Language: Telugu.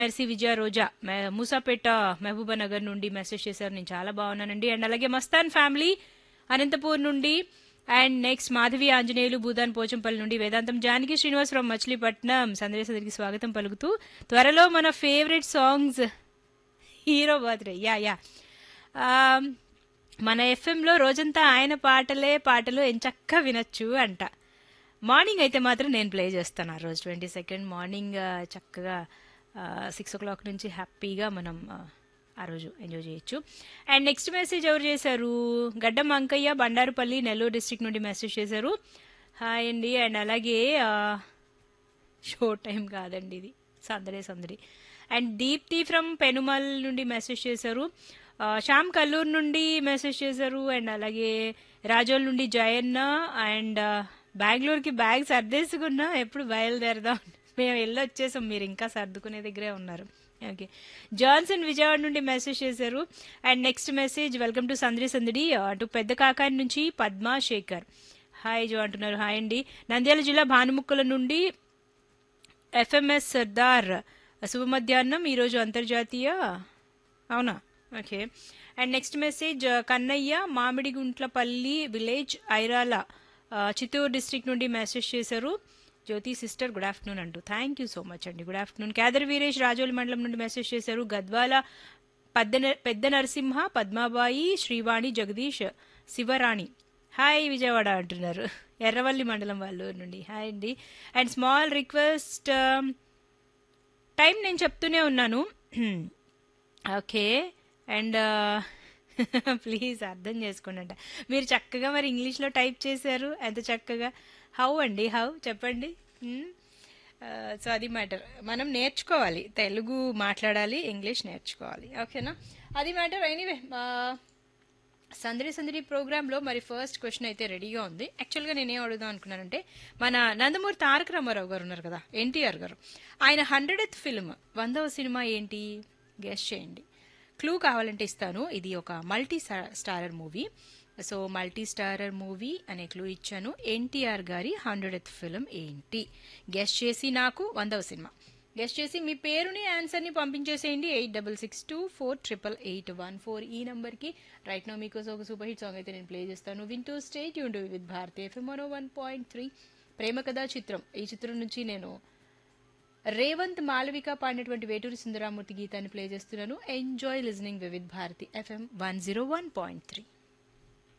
మెర్సీ విజయ రోజా మే- మూసాపేట మహబూబా నగర్ నుండి మెసేజ్ చేశారు నేను చాలా బాగున్నానండి అండ్ అలాగే మస్తాన్ ఫ్యామిలీ అనంతపూర్ నుండి అండ్ నెక్స్ట్ మాధవి ఆంజనేయులు భూదాన్ పోచంపల్లి నుండి వేదాంతం జానకి శ్రీనివాసరావు మచిలీపట్నం సందేశానికి స్వాగతం పలుకుతూ త్వరలో మన favourite songs hero birthday yeah yeah um, మన ఎఫ్ఎంలో రోజంతా ఆయన పాటలే పాటలు ఎంచక్కా వినొచ్చు అంట మార్నింగ్ అయితే మాత్రం నేను ప్లే చేస్తాను ఆ రోజు ట్వంటీ సెకండ్ మార్నింగ్ ఆ, చక్కగా సిక్స్ ఓ క్లాక్ నుంచి హ్యాపీగా మనం ఆ, ఆ రోజు ఎంజాయ్ చేయొచ్చు అండ్ నెక్స్ట్ మెసేజ్ ఎవరు చేశారు గడ్డం అంకయ్య బండారుపల్లి నెల్లూరు డిస్ట్రిక్ట్ నుండి మెసేజ్ చేశారు హాయ్ అండి అండ్ అలాగే ఆ, షో టైం కాదండి ఇది సందడే సందడి అండ్ దీప్తి ఫ్రమ్ పెనుమల్ నుండి మెసేజ్ చేశారు ఆ, శ్యామ్ కల్లూరు నుండి మెసేజ్ చేశారు అండ్ అలాగే రాజోల్ నుండి జయన్న అండ్ ఆ, బెంగళూరుకి బ్యాగ్ సర్దేసుకున్నా ఎప్పుడు బయలుదేరదాం మేము వెళ్ళొచ్చేసాం మీరు ఇంకా సర్దుకునే దగ్గరే ఉన్నారు ఓకే జాన్సన్ విజయవాడ నుండి మెసేజ్ చేశారు and next message welcome to Sandadi Sandadi అటు పెద్ద కాకాని నుంచి పద్మా శేఖర్ హాయ్ జో అంటున్నారు హాయ్ అండి నంద్యాల జిల్లా భానుముక్కల నుండి ఎఫ్ఎంఎస్ సర్దార్ శుభ మధ్యాహ్నం ఈరోజు అంతర్జాతీయ అవునా okay and next message Kannaiah Mamidiguntlapalli village Irala ఆ, చిత్తూరు డిస్ట్రిక్ట్ నుండి మెసేజ్ చేశారు జ్యోతి సిస్టర్ గుడ్ ఆఫ్టర్నూన్ అంటూ థ్యాంక్ యూ సో మచ్ అండి గుడ్ ఆఫ్టర్నూన్ కేదర్ వీరేష్ రాజోలి మండలం నుండి మెసేజ్ చేశారు గద్వాల పెద్ద న- పెద్ద నరసింహ పద్మాబాయి శ్రీవాణి జగదీష్ శివరాణి హాయ్ విజయవాడ అంటున్నారు ఎర్రవల్లి మండలం వాళ్ళు నుండి హాయ్ అండి అండ్ స్మాల్ రిక్వెస్ట్ టైం నేను చెప్తూనే ఉన్నాను ఓకే అండ్ ప్లీజ్ అర్థం చేసుకోండి అంట మీరు చక్కగా మరి ఇంగ్లీష్లో టైప్ చేశారు ఎంత చక్కగా హౌ అండి హౌ చెప్పండి సో అది మ్యాటర్ మనం నేర్చుకోవాలి తెలుగు మాట్లాడాలి ఇంగ్లీష్ నేర్చుకోవాలి ఓకేనా అది మ్యాటర్ ఎనీవే సందడి సందడి ప్రోగ్రాంలో మరి ఫస్ట్ క్వశ్చన్ అయితే రెడీగా ఉంది యాక్చువల్గా నేనేం అడుగుదాం అనుకున్నానంటే మన నందమూరి తారక రామారావు గారు ఉన్నారు కదా ఎన్టీఆర్ గారు ఆయన హండ్రెడెత్ ఫిల్మ్ వందవ సినిమా ఏంటి గెస్ట్ చేయండి క్లూ కావాలంటే ఇస్తాను ఇది ఒక multi starrer movie so multi starrer movie అనే క్లూ ఇచ్చాను ఎన్టీఆర్ గారి హండ్రెడెత్ ఫిల్మ్ ఏంటి గెస్ట్ చేసి నాకు వందవ సినిమా గెస్ట్ చేసి మీ పేరుని ఆన్సర్ని పంపించేసేయండి eight double six two four triple eight one four ఈ నెంబర్కి రైట్ నో మీకోసం ఒక సూపర్ హిట్ సాంగ్ అయితే నేను ప్లే చేస్తాను వింటూ స్టేట్ యూన్ with Bharati FM one one point three Prema Katha Chitram ఈ చిత్రం నుంచి నేను రేవంత్ మాలవిక పాడినటువంటి వేటూరి సుందరామూర్తి గీతాన్ని ప్లే చేస్తున్నాను enjoy listening Vividh Bharati FM one zero one point three